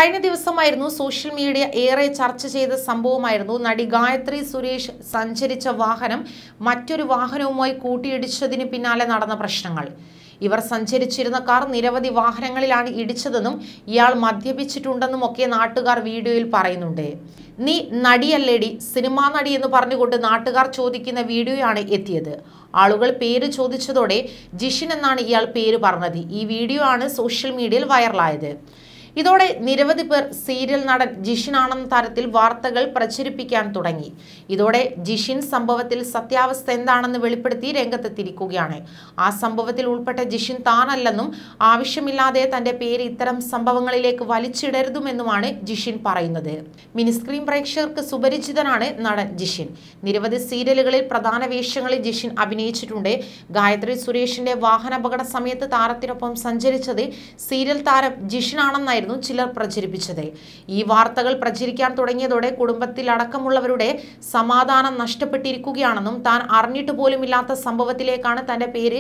കഴിഞ്ഞ ദിവസമായിരുന്നു social media ഏറെ ചർച്ച ചെയ്ത സംഭവമായിരുന്നു നടി ഗായത്രി സുരേഷ് സഞ്ചരിച്ച വാഹനം മറ്റൊരു വാഹനവുമായി കൂട്ടിയിടിച്ചതിന് പിന്നാലെ നടന്ന പ്രശ്നങ്ങൾ ഇവർ സഞ്ചരിച്ചിരുന്ന കാർ നിരവധി വാഹനങ്ങളിലാണ് ഇടിച്ചതെന്നും ഇയാൾ മദ്യപിച്ചിട്ടുണ്ടെന്നും ഒക്കെ നാട്ടുകാർ വീഡിയോയിൽ പറയുന്നുണ്ട് നീ നടിയല്ലേടി സിനിമാ നടി എന്ന് പറഞ്ഞുകൊണ്ട് നാട്ടുകാർ ചോദിക്കുന്ന വീഡിയോയാണ് എത്തിയത് ആളുകൾ പേര് ചോദിച്ചതോടെ ജിഷിൻ എന്നാണ് ഇയാൾ പേര് പറഞ്ഞത് ഈ വീഡിയോ ആണ് സോഷ്യൽ മീഡിയയിൽ വൈറലായത് ഇതോടെ നിരവധി പേർ സീരിയൽ നടൻ ജിഷിനാണെന്ന തരത്തിൽ വാർത്തകൾ പ്രചരിപ്പിക്കാൻ തുടങ്ങി ഇതോടെ ജിഷിൻ സംഭവത്തിൽ സത്യാവസ്ഥ എന്താണെന്ന് വെളിപ്പെടുത്തി രംഗത്തെത്തിയിരിക്കുകയാണ് ആ സംഭവത്തിൽ ഉൾപ്പെട്ട ജിഷിൻ താനല്ലെന്നും ആവശ്യമില്ലാതെ തന്റെ പേര് ഇത്തരം സംഭവങ്ങളിലേക്ക് വലിച്ചിടരുതുമെന്നുമാണ് ജിഷിൻ പറയുന്നത് മിനിസ്ക്രീൻ പ്രേക്ഷകർക്ക് സുപരിചിതനാണ് നടൻ ജിഷിൻ നിരവധി സീരിയലുകളിൽ പ്രധാന വേഷങ്ങളിൽ ജിഷിൻ അഭിനയിച്ചിട്ടുണ്ട് ഗായത്രി സുരേഷിന്റെ വാഹനാപകട സമയത്ത് താരത്തിനൊപ്പം സഞ്ചരിച്ചത് സീരിയൽ താരം ജിഷിനാണെന്നായിരുന്നു ചിലർ പ്രചരിപ്പിച്ചത് ഈ വാർത്തകൾ പ്രചരിക്കാൻ തുടങ്ങിയതോടെ കുടുംബത്തിൽ അടക്കമുള്ളവരുടെ സമാധാനം നഷ്ടപ്പെട്ടിരിക്കുകയാണെന്നും താൻ അറിഞ്ഞിട്ട് പോലുമില്ലാത്ത സംഭവത്തിലേക്കാണ് തന്റെ പേര്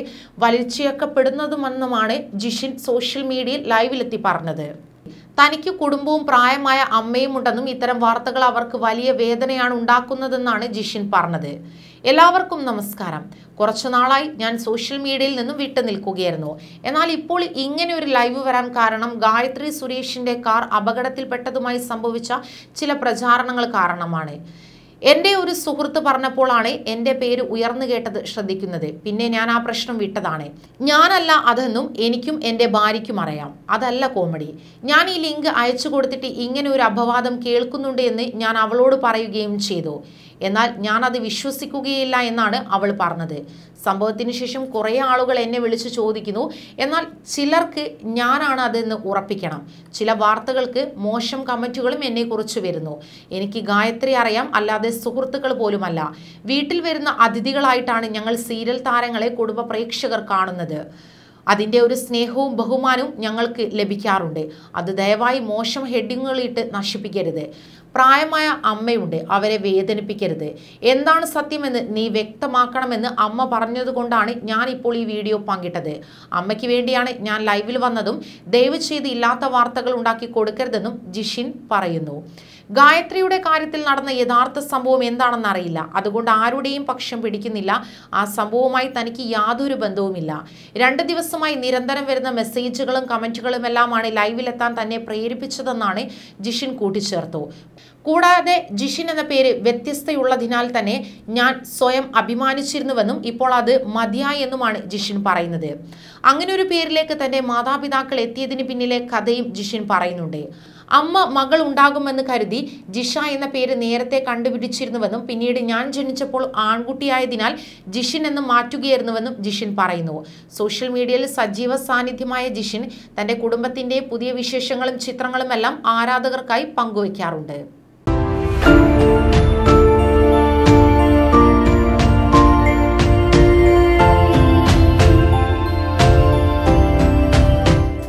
വലിച്ചേക്കപ്പെടുന്നതുമെന്നുമാണ് ജിഷിൻ സോഷ്യൽ മീഡിയയിൽ ലൈവിലെത്തി പറഞ്ഞത് തനിക്ക് കുടുംബവും പ്രായമായ അമ്മയും ഉണ്ടെന്നും ഇത്തരം വാർത്തകൾ അവർക്ക് വലിയ വേദനയാണ് ഉണ്ടാക്കുന്നതെന്നാണ് ജിഷിൻ പറഞ്ഞത് എല്ലാവർക്കും നമസ്കാരം കുറച്ചു നാളായി ഞാൻ സോഷ്യൽ മീഡിയയിൽ നിന്നും വിട്ടു നിൽക്കുകയായിരുന്നു എന്നാൽ ഇപ്പോൾ ഇങ്ങനെ ഒരു ലൈവ് വരാൻ കാരണം ഗായത്രി സുരേഷിന്റെ കാർ അപകടത്തിൽപ്പെട്ടതുമായി സംഭവിച്ച ചില പ്രചാരണങ്ങൾ കാരണമാണ് എൻ്റെ ഒരു സുഹൃത്ത് പറഞ്ഞപ്പോഴാണ് എൻ്റെ പേര് ഉയർന്നു കേട്ടത് ശ്രദ്ധിക്കുന്നത് പിന്നെ ഞാൻ ആ പ്രശ്നം വിട്ടതാണ് ഞാനല്ല അതെന്നും എനിക്കും എൻ്റെ ഭാര്യയ്ക്കും അറിയാം അതല്ല കോമഡി ഞാൻ ഈ ലിങ്ക് അയച്ചു കൊടുത്തിട്ട് ഇങ്ങനെ ഒരു അപവാദം കേൾക്കുന്നുണ്ട് എന്ന് ഞാൻ അവളോട് പറയുകയും ചെയ്തു എന്നാൽ ഞാൻ അത് വിശ്വസിക്കുകയില്ല എന്നാണ് അവൾ പറഞ്ഞത് സംഭവത്തിന് ശേഷം കുറേ ആളുകൾ എന്നെ വിളിച്ച് ചോദിക്കുന്നു എന്നാൽ ചിലർക്ക് ഞാനാണ് അതെന്ന് ഉറപ്പിക്കണം ചില വാർത്തകൾക്ക് മോശം കമൻറ്റുകളും എന്നെക്കുറിച്ച് വരുന്നു എനിക്ക് ഗായത്രി അറിയാം അല്ലാതെ സുഹൃത്തുക്കൾ പോലുമല്ല വീട്ടിൽ വരുന്ന അതിഥികളായിട്ടാണ് ഞങ്ങൾ സീരിയൽ താരങ്ങളെ കുടുംബ പ്രേക്ഷകർ കാണുന്നത് അതിൻ്റെ ഒരു സ്നേഹവും ബഹുമാനവും ഞങ്ങൾക്ക് ലഭിക്കാറുണ്ട് അത് ദയവായി മോശം ഹെഡിങ്ങുകളിട്ട് നശിപ്പിക്കരുത് പ്രായമായ അമ്മയുണ്ട് അവരെ വേദനിപ്പിക്കരുത് എന്താണ് സത്യമെന്ന് നീ വ്യക്തമാക്കണമെന്ന് അമ്മ പറഞ്ഞതുകൊണ്ടാണ് ഞാൻ ഇപ്പോൾ ഈ വീഡിയോ പങ്കിട്ടത് അമ്മയ്ക്ക് വേണ്ടിയാണ് ഞാൻ ലൈവിൽ വന്നതും ദയവ് ചെയ്ത് ഇല്ലാത്ത വാർത്തകൾ ഉണ്ടാക്കി കൊടുക്കരുതെന്നും ജിഷിൻ പറയുന്നു ഗായത്രിയുടെ കാര്യത്തിൽ നടന്ന യഥാർത്ഥ സംഭവം എന്താണെന്ന് അറിയില്ല അതുകൊണ്ട് ആരുടെയും പക്ഷം പിടിക്കുന്നില്ല ആ സംഭവവുമായി തനിക്ക് യാതൊരു ബന്ധവുമില്ല രണ്ട് ദിവസമായി നിരന്തരം വരുന്ന മെസ്സേജുകളും കമൻറ്റുകളും എല്ലാമാണ് ലൈവിലെത്താൻ തന്നെ പ്രേരിപ്പിച്ചതെന്നാണ് ജിഷിൻ കൂട്ടിച്ചേർത്തു കൂടാതെ ജിഷിൻ എന്ന പേര് വ്യത്യസ്തയുള്ളതിനാൽ തന്നെ ഞാൻ സ്വയം അഭിമാനിച്ചിരുന്നുവെന്നും ഇപ്പോൾ അത് മതിയായി എന്നുമാണ് ജിഷിൻ പറയുന്നത് അങ്ങനെ ഒരു പേരിലേക്ക് തന്റെ മാതാപിതാക്കൾ എത്തിയതിന് പിന്നിലെ കഥയും ജിഷിൻ പറയുന്നുണ്ട് അമ്മ മകൾ ഉണ്ടാകുമെന്ന് കരുതി ജിഷ എന്ന പേര് നേരത്തെ കണ്ടുപിടിച്ചിരുന്നുവെന്നും പിന്നീട് ഞാൻ ജനിച്ചപ്പോൾ ആൺകുട്ടിയായതിനാൽ ജിഷിൻ എന്ന് മാറ്റുകയായിരുന്നുവെന്നും ജിഷിൻ പറയുന്നു സോഷ്യൽ മീഡിയയിൽ സജീവ സാന്നിധ്യമായ ജിഷിൻ തന്റെ കുടുംബത്തിന്റെ പുതിയ വിശേഷങ്ങളും ചിത്രങ്ങളും എല്ലാം ആരാധകർക്കായി പങ്കുവയ്ക്കാറുണ്ട്